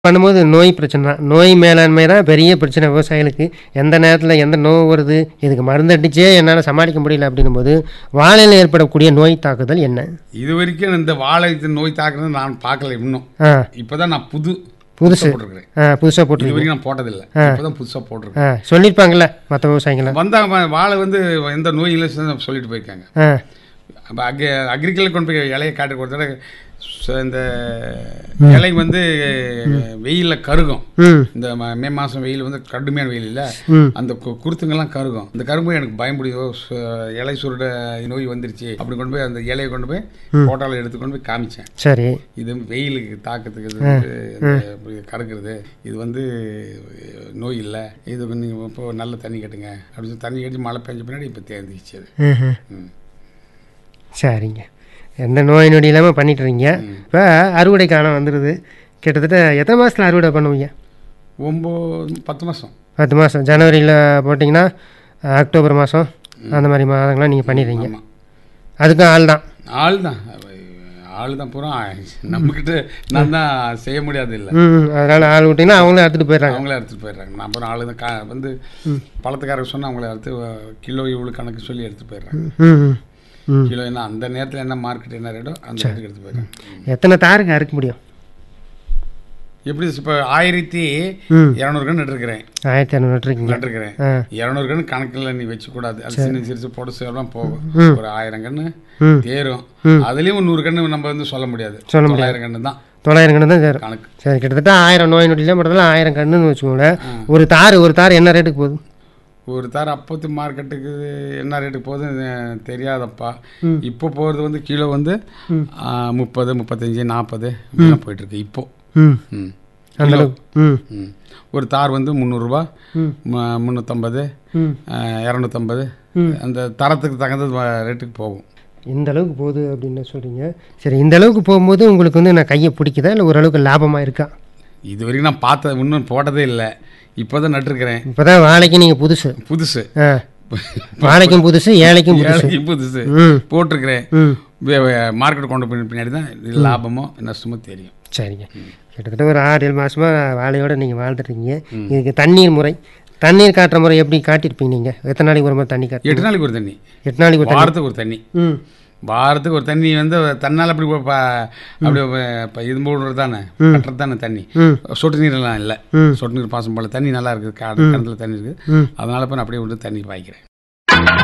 பண்ணும்போது நோய் பிரச்சனை தான் நோய் மேலாண்மை தான் பெரிய பிரச்சனை விவசாயிகளுக்கு எந்த நேரத்தில் எந்த நோய் வருது இதுக்கு மருந்து அடிச்சே என்னால் சமாளிக்க முடியல அப்படின்னும் போது வாழையில் ஏற்படக்கூடிய நோய் தாக்குதல் என்ன இது வரைக்கும் இந்த வாழை நோய் தாக்குறது நான் பார்க்கல இன்னும் ஆ இப்போதான் நான் புது புதுசு போட்டிருக்கிறேன் ஆ புதுசாக இது போட்டிருக்கீங்க வரைக்கும் நான் போட்டதில்லை இப்போதான் புதுசாக போட்டிருக்கேன் ஆ சொல்லியிருப்பாங்கள்ல மற்ற விவசாயிகளை வந்தாங்க வாழை வந்து எந்த நோய் இல்லை சொல்லிட்டு போயிருக்காங்க ஆ அப்போ அக்ரி அக்ரிகல்ச்சர் கொண்டு போய் இலையை காட்டு கொடுத்தா ச- இந்த இலை வந்து வெயிலில் கருகும் ம் இந்த ம- மே மாதம் வெயில் வந்து கடுமையான வெயில் இல்லை ம் அந்த கு- குருத்துங்கெல்லாம் கருகும் அந்த கரும்பு எனக்கு பயன்படுதோ இலை சுருட நோய் வந்துருச்சு அப்படி கொண்டு போய் அந்த இலையை கொண்டு போய் ஃபோட்டோவில் எடுத்து கொண்டு போய் காமிச்சேன் சரி இது வெயிலுக்கு தாக்கத்துக்கு இது வந்து இந்த இப்படி கறக்குறது இது வந்து நோய் இல்லை இது நீங்கள் இப்போ நல்ல தண்ணி கட்டுங்க அப்படின்னு சொல்லி தண்ணி கட்டி மழை பெஞ்ச பின்னாடி இப்போ தேர்ந்துச்சு அது ம்ஹும். ம். சரிங்க எந்த நோய் நொடி இல்லாமல் பண்ணிட்டு இருக்கீங்க இப்போ அறுவடை காலம் வந்துடுது கிட்டத்தட்ட எத்தனை மாதத்தில் அறுவடை பண்ணுவீங்க ஒம்பது பத்து மாதம் பத்து மாதம் ஜனவரியில் போட்டிங்கன்னா அக்டோபர் மாதம் அந்த மாதிரி மாதங்கள்லாம் நீங்கள் பண்ணிடுறீங்க ஆமாம் அதுக்கும் ஆள் தான் ஆள் தான் ஆள் தான் பூரா நம்மக்கிட்ட நான் தான் செய்ய முடியாது இல்லை ம் அதனால் ஆள் விட்டிங்கன்னா அவங்களும் எடுத்துகிட்டு போயிடுறாங்க அவங்களே எடுத்துகிட்டு போயிடுறாங்க நான் அப்புறம் ஆளு தான் கா வந்து பழத்துக்காரங்க சொன்னால் அவங்கள எடுத்து கிலோ இவ்வளோ கணக்கு சொல்லி எடுத்துகிட்டு போயிடுறாங்க ம் ம் ம் கிலோ என்ன அந்த நேரத்தில் என்ன மார்க்கெட் என்ன ரேட்டோ அந்த ரேட்டுக்கு எடுத்து போயிடுறாங்க எத்தனை தாருக்கு அறுக்க முடியும் எப்படி இப்போ ஆயிரத்தி ம் இரநூறு கன்று நட்டுருக்கிறேன் ஆயிரத்தி இரநூறு இருக்கீங்க நட்டுருக்கிறேன் ஆ இரநூறு கன்று கணக்கில் நீ வச்சுக்கூடாது அது சின்ன சிறுசு பொடுசு எல்லாம் போகும் ஒரு ஆயிரம் கன்று ம் தேரும் ம். அதுலேயும் நூறு கன்று நம்ம வந்து சொல்ல முடியாது சொல்ல முடியாது. தொள்ளாயிரம் கன்று தான் தொள்ளாயிரம் கன்று தான் சேரும் கணக்கு சரி கிட்டத்தட்ட ஆயிரம் நோய் நொடியில் மட்டும் ஆயிரம் கன்றுன்னு வச்சுக்கோங்களேன் ஒரு தார் ஒரு தார் என்ன ரேட்டுக்கு போகுது ஒரு தார் அப்போத்து மார்க்கெட்டுக்கு என்ன ரேட்டுக்கு போகுது தெரியாதப்பா இப்போ போகிறது வந்து கிலோ வந்து ஆ, முப்பது முப்பத்தஞ்சு நாற்பது இப்படிலாம் போயிட்டுருக்கு இப்போ ம் ம் அந்த அளவுக்கு ம் ம் ஒரு தார் வந்து முந்நூறுரூவா ம் முந்நூற்றம்பது ம் இரநூத்தம்பது அந்த தரத்துக்கு தகுந்த வ- ரேட்டுக்கு போகும் இந்த அளவுக்கு போகுது அப்படின்னு சொல்கிறீங்க சரி இந்த அளவுக்கு போகும்போது உங்களுக்கு வந்து நான் கையை பிடிக்குதா இல்லை ஓரளவுக்கு லாபமாக இருக்கா இது வரைக்கும் நான் பார்த்த இன்னும் போட்டதே இல்லை இப்போ தான் நட்டுருக்கிறேன் இப்போ தான் வாழைக்கு நீங்கள் புதுசு புதுசு ஆ வாழைக்கும் புதுசு ஏழைக்கும் புதுசு ஏழைக்கு புதுசு ம் போட்டிருக்கிறேன் ம் மார்க்கெட் கொண்டு போய் பின்னாடி தான் இது லாபமோ நஷ்டமோ தெரியும் சரிங்க கிட்டத்தட்ட ஒரு ஆறு ஏழு மாதமாக வாழையோட நீங்கள் வாழ்ந்துட்டுருக்கீங்க இதுக்கு தண்ணீர் முறை தண்ணீர் காட்டுற முறை எப்படி காட்டியிருப்பீங்க நீங்கள் எத்தனை நாளைக்கு ஒரு முறை தண்ணி காட்டு எட்டு நாளைக்கு ஒரு தண்ணி எட்டு நாளைக்கு ஒரு தண்ணி வாரத்துக்கு ஒரு தண்ணி ம் வாரத்துக்கு ஒரு தண்ணி வந்து தன்னால் அப்படி ப- ப- அப்படி இப்போ இது போடுறது தானே கட்டுறது தானே தண்ணி ம் சொட்டு நீரெல்லாம் இல்லை ம். சொட்டு நீர் பாசம் போல தண்ணி நல்லா இருக்குது காடு கிணத்துல தண்ணி இருக்குது ம் அதனால இப்போ நான் அப்படியே விட்டு தண்ணி பாய்க்கிறேன்